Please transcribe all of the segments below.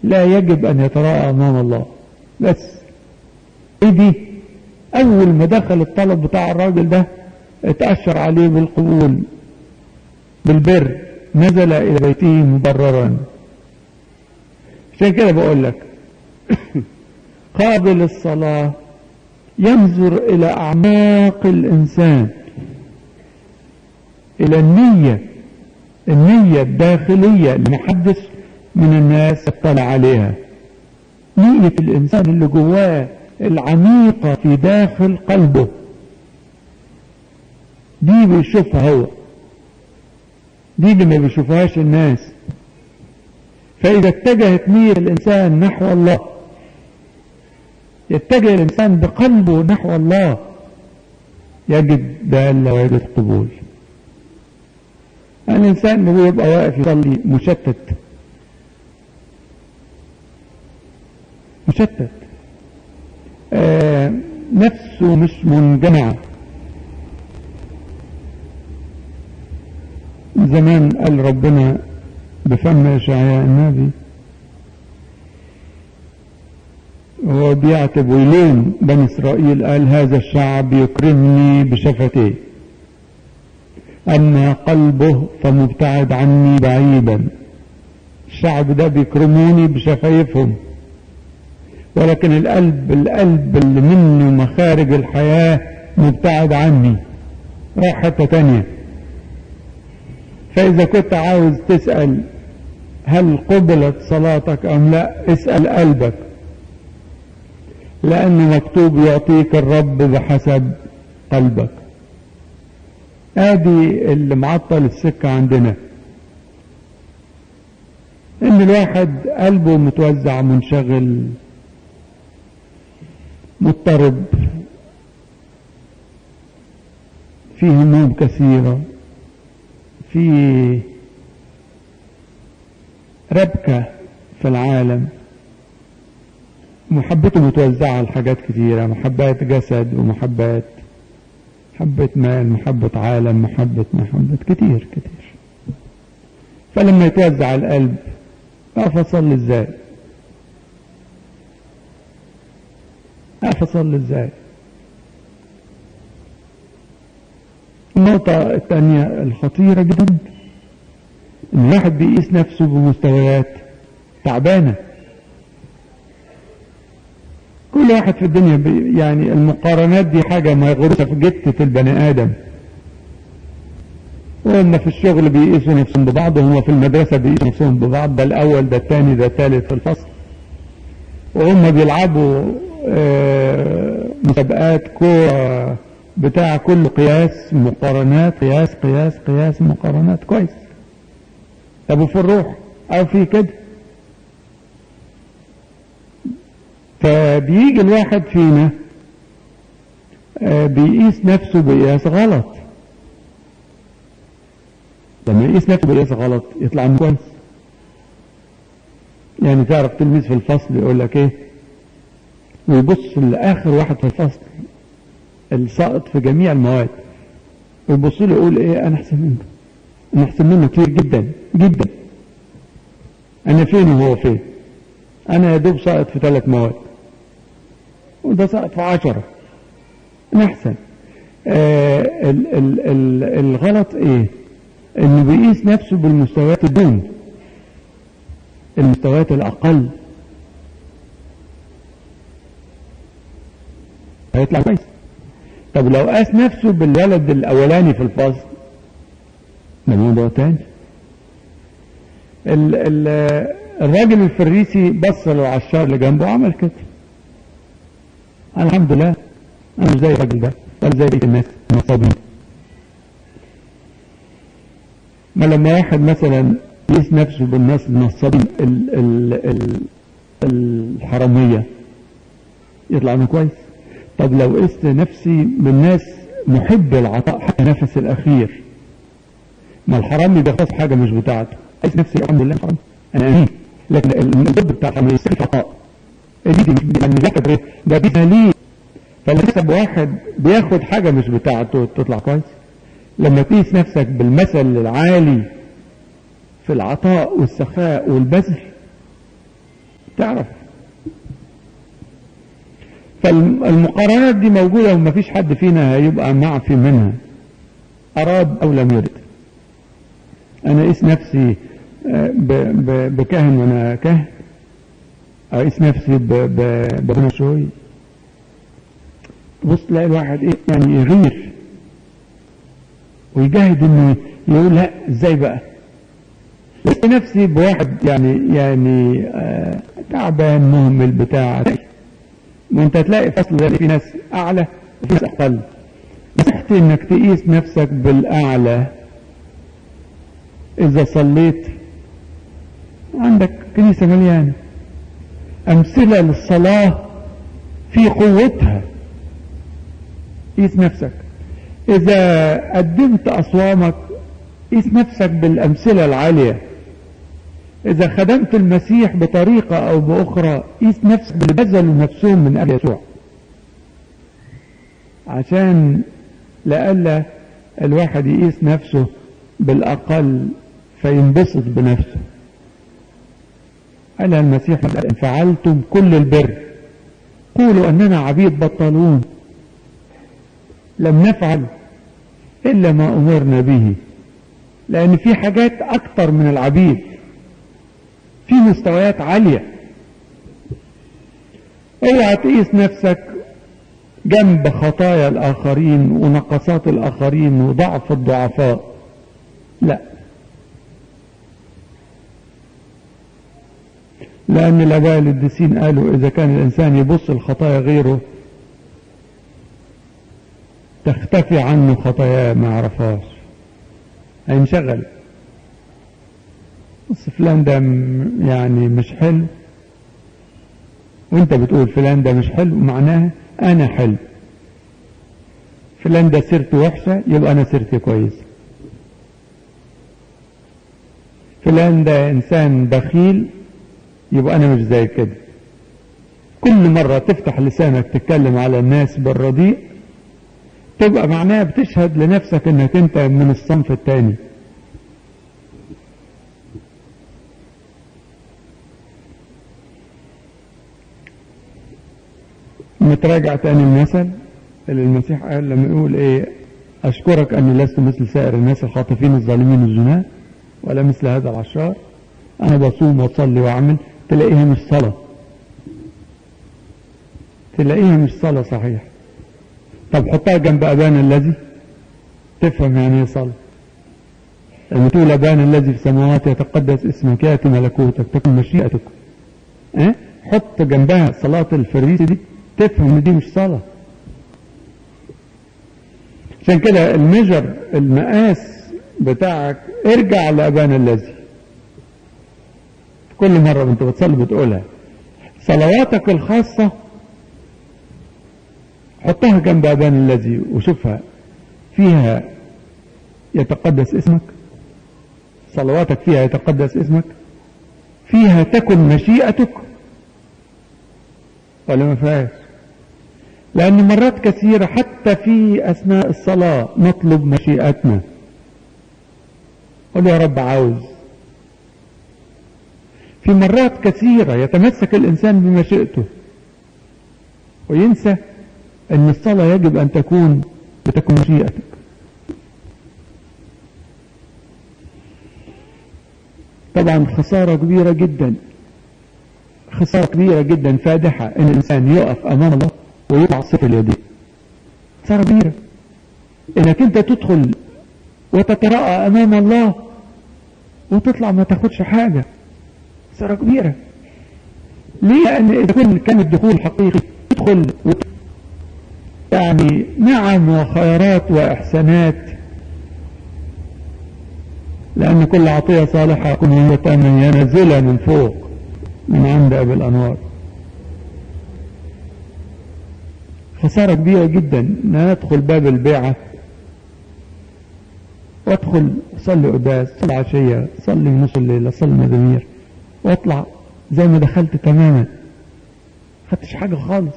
لا يجب أن يتراءى أمام الله بس ايه دي أول ما دخل الطلب بتاع الراجل ده اتأشر عليه بالقبول بالبر نزل إلى بيته مبررا عشان كده بقول لك قابل الصلاة ينظر إلى أعماق الإنسان إلى النية النية الداخلية اللي محدش من الناس اطلع عليها نية الإنسان اللي جواه العميقة في داخل قلبه دي بيشوفها هو دي اللي ما بيشوفهاش الناس فإذا اتجهت نية الإنسان نحو الله يتجه الإنسان بقلبه نحو الله يجد دالة ويجد قبول الإنسان اللي يبقى واقف يصلي مشتت مشتت آه نفسه مش منجمعة زمان قال ربنا بفم إشعياء النبي هو بيعتب ويلوم بني إسرائيل قال هذا الشعب يكرمني بشفتيه أما قلبه فمبتعد عني بعيدا الشعب ده بيكرموني بشفايفهم ولكن القلب القلب اللي منه مخارج الحياة مبتعد عني راح حتة تانية فإذا كنت عاوز تسأل هل قبلت صلاتك أم لا اسأل قلبك لأن مكتوب يعطيك الرب بحسب قلبك ادي اللي معطل السكة عندنا ان الواحد قلبه متوزع منشغل مضطرب فيه هموم كثيرة في ربكة في العالم محبته متوزعة لحاجات كثيرة محبات جسد ومحبات محبة مال محبة عالم محبة محبة كتير كتير فلما يتوزع القلب اقف اصلي ازاي اقف اصلي ازاي النقطة الثانية الخطيرة جدا ان الواحد بيقيس نفسه بمستويات تعبانة كل واحد في الدنيا بي يعني المقارنات دي حاجة ما يغرسها في جتة البني آدم وهم في الشغل بيقيسوا نفسهم ببعض وهم في المدرسة بيقيسوا نفسهم ببعض ده الأول ده الثاني ده الثالث في الفصل وهم بيلعبوا آه مسابقات كورة بتاع كل قياس مقارنات قياس قياس قياس مقارنات كويس طب وفي الروح أو في كده فبيجي الواحد فينا بيقيس نفسه بقياس غلط لما يقيس نفسه بقياس غلط يطلع انه كويس يعني تعرف تلميذ في الفصل يقول لك ايه ويبص لاخر واحد في الفصل الساقط في جميع المواد ويبص له يقول ايه انا احسن منه انا احسن منه كتير جدا جدا انا فين وهو فين انا يا دوب ساقط في ثلاث مواد وده سقط في عشرة نحسن آه ال ال ال الغلط ايه انه بيقيس نفسه بالمستويات الدون المستويات الاقل هيطلع كويس طب لو قاس نفسه بالولد الاولاني في الفصل ده موضوع تاني ال ال الراجل الفريسي بص للعشار اللي جنبه عمل كده الحمد لله انا مش زي الراجل ده ولا زي بقيه الناس المصابين ما لما واحد مثلا يقيس نفسه بالناس النصابين ال ال ال الحرامية يطلع انه كويس طب لو قست نفسي بالناس محب العطاء حتى نفس الاخير ما الحرامي بيختص حاجة مش بتاعته قيس نفسي الحمد لله حرام انا امين لكن الضد بتاع الحرامية يستخف عطاء دي دي يعني ذاك ده بيساليه فلما تكسب واحد بياخد حاجة مش بتاعته تطلع كويس لما تقيس نفسك بالمثل العالي في العطاء والسخاء والبذل تعرف فالمقارنات دي موجودة ومفيش حد فينا هيبقى معفي منها أراد أو لم يرد أنا أقيس نفسي بكاهن وأنا كاهن أقيس نفسي بابونا شوي تبص تلاقي الواحد إيه يعني يغير ويجاهد إنه يقول لا إزاي بقى بس نفسي بواحد يعني يعني آه تعبان مهمل بتاع وانت تلاقي فصل ده في ناس اعلى وفي ناس اقل مسحت انك تقيس نفسك بالاعلى اذا صليت عندك كنيسة مليانة امثلة للصلاة في قوتها قيس نفسك اذا قدمت اصوامك قيس نفسك بالامثلة العالية إذا خدمت المسيح بطريقة أو بأخرى قيس نفسك باللي بذلوا نفسهم من أجل يسوع عشان لألا الواحد يقيس نفسه بالأقل فينبسط بنفسه قال المسيح إن فعلتم كل البر قولوا أننا عبيد بطلون لم نفعل إلا ما أمرنا به لأن في حاجات أكتر من العبيد في مستويات عالية اوعى تقيس نفسك جنب خطايا الآخرين ونقصات الآخرين وضعف الضعفاء لا لأن الآباء القديسين قالوا إذا كان الإنسان يبص لخطايا غيره تختفي عنه خطاياه ما عرفهاش هينشغل بص فلان ده يعني مش حلو وانت بتقول فلان ده مش حلو معناها انا حلو فلان ده سيرته وحشة يبقى انا سيرتي كويس فلان ده انسان بخيل يبقى انا مش زي كده كل مرة تفتح لسانك تتكلم على الناس بالرديء تبقى معناها بتشهد لنفسك انك انت من الصنف التاني نتراجع تاني المثل اللي المسيح قال لما يقول ايه اشكرك اني لست مثل سائر الناس الخاطفين الظالمين الزناة ولا مثل هذا العشار انا بصوم واصلي واعمل تلاقيها مش صلاة تلاقيها مش صلاة صحيح طب حطها جنب ابانا الذي تفهم يعني ايه صلاة لما تقول ابانا الذي في السماوات يتقدس اسمك ياتي ملكوتك تكن مشيئتك اه؟ حط جنبها صلاة الفريسي دي تفهم ان دي مش صلاة عشان كده المجر المقاس بتاعك ارجع لأبانا الذي كل مرة وانت بتصلي بتقولها صلواتك الخاصة حطها جنب أبانا الذي وشوفها فيها يتقدس اسمك صلواتك فيها يتقدس اسمك فيها تكن مشيئتك ولا ما فيهاش لأن مرات كثيرة حتى في أثناء الصلاة نطلب مشيئتنا قل يا رب عاوز في مرات كثيرة يتمسك الإنسان بمشيئته وينسى أن الصلاة يجب أن تكون بتكون مشيئتك طبعا خسارة كبيرة جدا خسارة كبيرة جدا فادحة ان الانسان يقف امام الله ويطلع صفر اليدين خسارة كبيرة انك انت تدخل وتترأى امام الله وتطلع ما تاخدش حاجة خسارة كبيرة ليه لان اذا كان كان الدخول حقيقي تدخل وت... يعني نعم وخيرات واحسانات لان كل عطية صالحة يكون هي ينزلها من فوق من عند أبي الأنوار خسارة كبيرة جدا ان انا ادخل باب البيعة وادخل اصلي قداس اصلي عشية اصلي نص الليل اصلي مزامير واطلع زي ما دخلت تماما خدتش حاجة خالص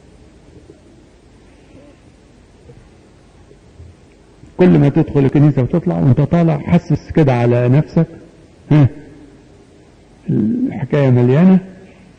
كل ما تدخل الكنيسة وتطلع وانت طالع حسس كده على نفسك ها الحكاية مليانة